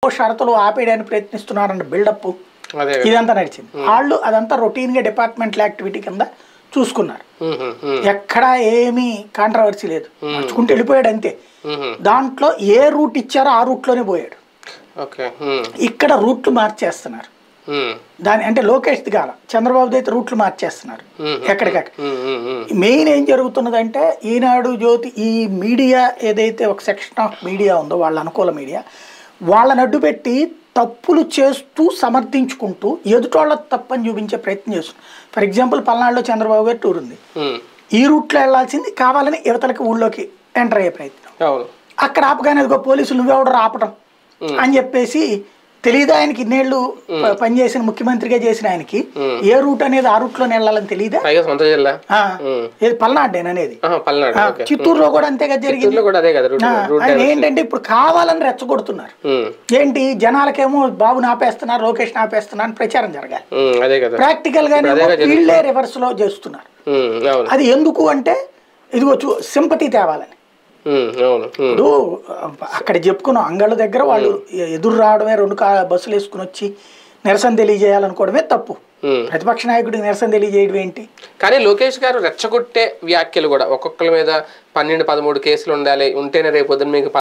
షరతులు ఆపేయడానికి ప్రయత్నిస్తున్నారన్న బిల్డప్ అదే ఇదంతా నడిచింది వాళ్ళు అదంతా రొటీన్గా డిపార్ట్మెంటల్ యాక్టివిటీ కింద చూసుకున్నారు ఉమ్, ఉమ్, ఉమ్, ఎక్కడ ఏమీ కాంట్రవర్సీ లేదు నడుచుకుంటూ వెళ్ళిపోయాడు అంతే ఉమ్, దాంట్లో ఏ రూట్ ఇచ్చారో ఆ రూట్లోనే పోయాడు ఓకే ఉమ్, ఇక్కడ రూట్లు మార్చేస్తున్నారు ఉమ్, దాని అంటే లోకేష్ది కాల చంద్రబాబుది అయితే రూట్లు మార్చేస్తున్నారు మ్మ్. ఎక్కడికక్కడ ఉమ్, ఉమ్, ఉమ్, మెయిన్ ఏం జరుగుతున్నదంటే ఈనాడు జ్యోతి ఈ మీడియా ఏదైతే ఒక సెక్షన్ ఆఫ్ మీడియా ఉందో వాళ్ళ అనుకూల మీడియా వాళ్ళని అడ్డు పెట్టి తప్పులు చేస్తూ సమర్థించుకుంటూ ఎదుటోళ్ళ తప్పని చూపించే ప్రయత్నం చేస్తుంది ఫర్ ఎగ్జాంపుల్ పల్నాడులో చంద్రబాబు గారి టూర్ ఉంది ఉమ్, ఈ రూట్లో వెళ్ళాల్సింది కావాలని యువతలకి ఊళ్ళోకి ఎంటర్ అయ్యే ప్రయత్నం అవును అక్కడ ఆపగానే అదిగో పోలీసులు నువ్వెవడరు ఆపటం అని చెప్పేసి తెలియదు ఆయనకి ఇన్నేళ్ళు ప- పనిచేసిన ముఖ్యమంత్రిగా చేసిన ఆయనకి ఏ రూట్ అనేది ఆ రూట్ లోనే వెళ్ళాలని తెలియదా పైగా సొంత జిల్లా ఆ, ఉమ్. ఏది పల్నాడు నేను అనేది ఆహా, పల్నాడు ఆ, ఓకే చిత్తూరులో కూడా అంతే కదా జరిగింది చిత్తూరులో కూడా అదే కదా రూట్ ఆ, రూట్ ఆయన ఏంటంటే ఇప్పుడు కావాలని రెచ్చగొడుతున్నారు ఉమ్, ఏంటి జనాలకేమో బాబుని ఆపేస్తున్నారు లోకేష్ ఆపేస్తున్నారు అని ప్రచారం జరగాలి ఉమ్, అదే కదా ప్రాక్టికల్ గానే ఇప్పుడు అదేగా వీళ్ళే రివర్స్ లో చేస్తున్నారు ఉమ్, అవును అది ఎందుకు అంటే ఇదిగో చూ సింపతి తేవాలని ఉమ్, అవును ఉమ్, ఇప్పుడు అక్కడ చెప్పుకున్నాం అంగళ్ళ దగ్గర వాళ్ళు ఎదురు రావడమే రెండు కా బస్సులు వేసుకుని వచ్చి నిరసన తెలియజేయాలనుకోవడమే తప్పు ఉమ్. ప్రతిపక్ష నాయకుడికి నిరసన తెలియజేయడం ఏంటి కానీ లోకేష్ గారు రెచ్చగొట్టే వ్యాఖ్యలు కూడా ఒక్కొక్కరి మీద పన్నెండు పదమూడు కేసులు ఉండాలి ఉంటేనే రేపొద్దున మీకు